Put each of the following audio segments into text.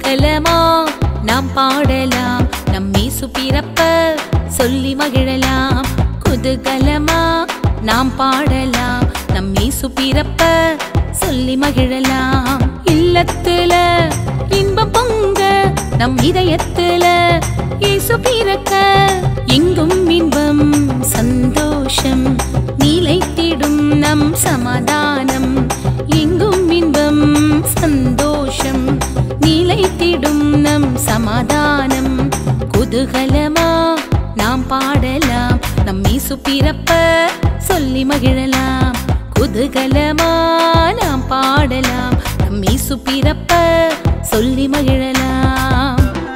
குதூகலமா நாம் பாடலாம் நம் இயேசு பிறப்ப சொல்லி மகிழலாம் குதூகலமா நாம் பாடலாம் நம் இயேசு பிறப்ப சொல்லி மகிழலாம் இல்லத்துல இன்பம் பொங்க நம் இதயத்துல இயேசு பிறக்க எங்கும் இன்பம் சந்தோஷம் நிலைத்திடும் நம் சமாதானம் எங்கும் இன்பம் சந்தோஷம் நிலைத்திடும் நம் சமாதானம் குதூகலமா நாம் பாடலாம் நம் இயேசு பிறப்ப சொல்லி மகிழலாம் குதூகலமா நாம் பாடலாம் நம் இயேசு பிறப்ப சொல்லி மகிழலாம்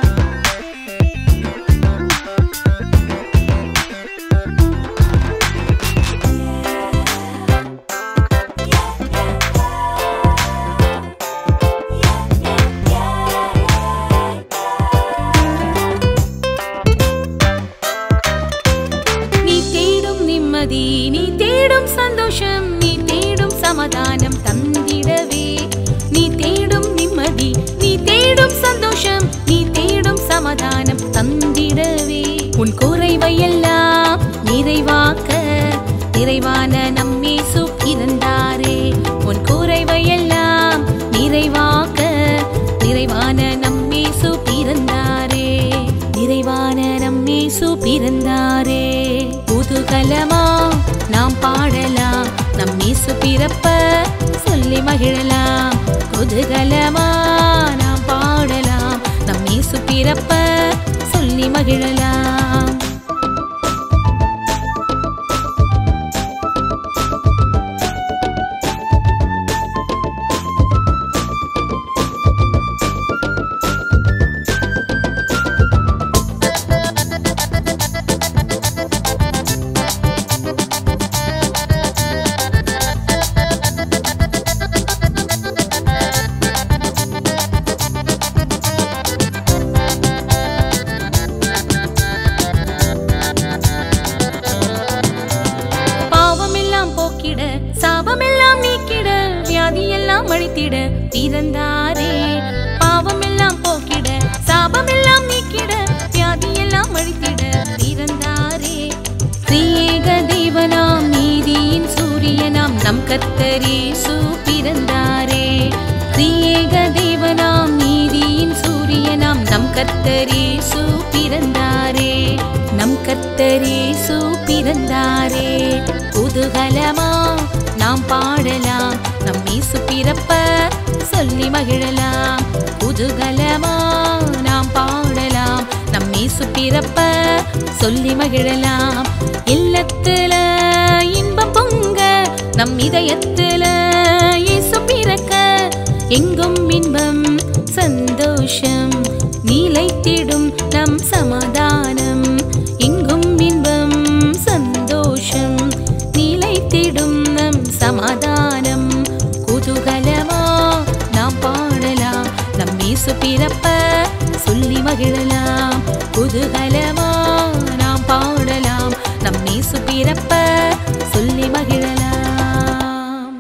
நீ தேடும் நிம்மதி நீ தேடும் சந்தோஷம் நீ தேடும் சமாதானம் தந்திடவே நீ தேடும் நிம்மதி நீ தேடும் சந்தோஷம் நீ தேடும் சமாதானம் தந்திடவே உன் குறைவை எல்லாம் நிறைவாக்க நிறைவான நம்மேசு பிறந்தாரே உன் குறைவை எல்லாம் நிறைவாக்க நிறைவான நம்மேசு பிறந்தாரே நிறைவான நம்மேசு பிறந்தாரே புதுகலமா நாம் பாடலாம் நம் இயேசு பிறப்ப சொல்லி மகிழலாம் குதூகலமா நாம் பாடலாம் நம் இயேசு பிறப்ப சொல்லி மகிழலாம் பாவமெல்லாம் போக்கிட சாபமெல்லாம் நீக்கிட வியாதியெல்லாம் அழித்திட பிறந்தாரே பாவமெல்லாம் போக்கிட சாபமெல்லாம் நீக்கிட வியாதியெல்லாம் அழித்திட பிறந்தாரே திரியேக தெய்வனாம் நீதியின் சூரியனாம் நம் கர்த்தரேசு பிறந்தாரே திரியேக தெய்வனாம் நீதியின் சூரியனாம் நம் கர்த்தரேசு பிறந்தாரே நம் கர்த்தரேசு பிறந்தாரே குதூகலமா நாம் பாடலாம் நம் இயேசு பிறப்ப சொல்லி மகிழலாம் குதூகலமா நாம் பாடலாம் நம் இயேசு பிறப்ப சொல்லி மகிழலாம் இல்லத்துல இன்பம் பொங்க நம் இதயத்துல இயேசு பிறக்க எங்கும் இன்பம் சந்தோஷம் நிலைத்திடும் நம் சமாதானம் எங்கும் இன்பம் சந்தோஷம் நிலைத்திடும் நம் சமாதானம் குதூகலமா நாம் பாடலாம் நம் இயேசு பிறப்ப சொல்லி மகிழலாம் குதூகலமா நாம் பாடலாம் நம் இயேசு பிறப்ப சொல்லி மகிழலாம்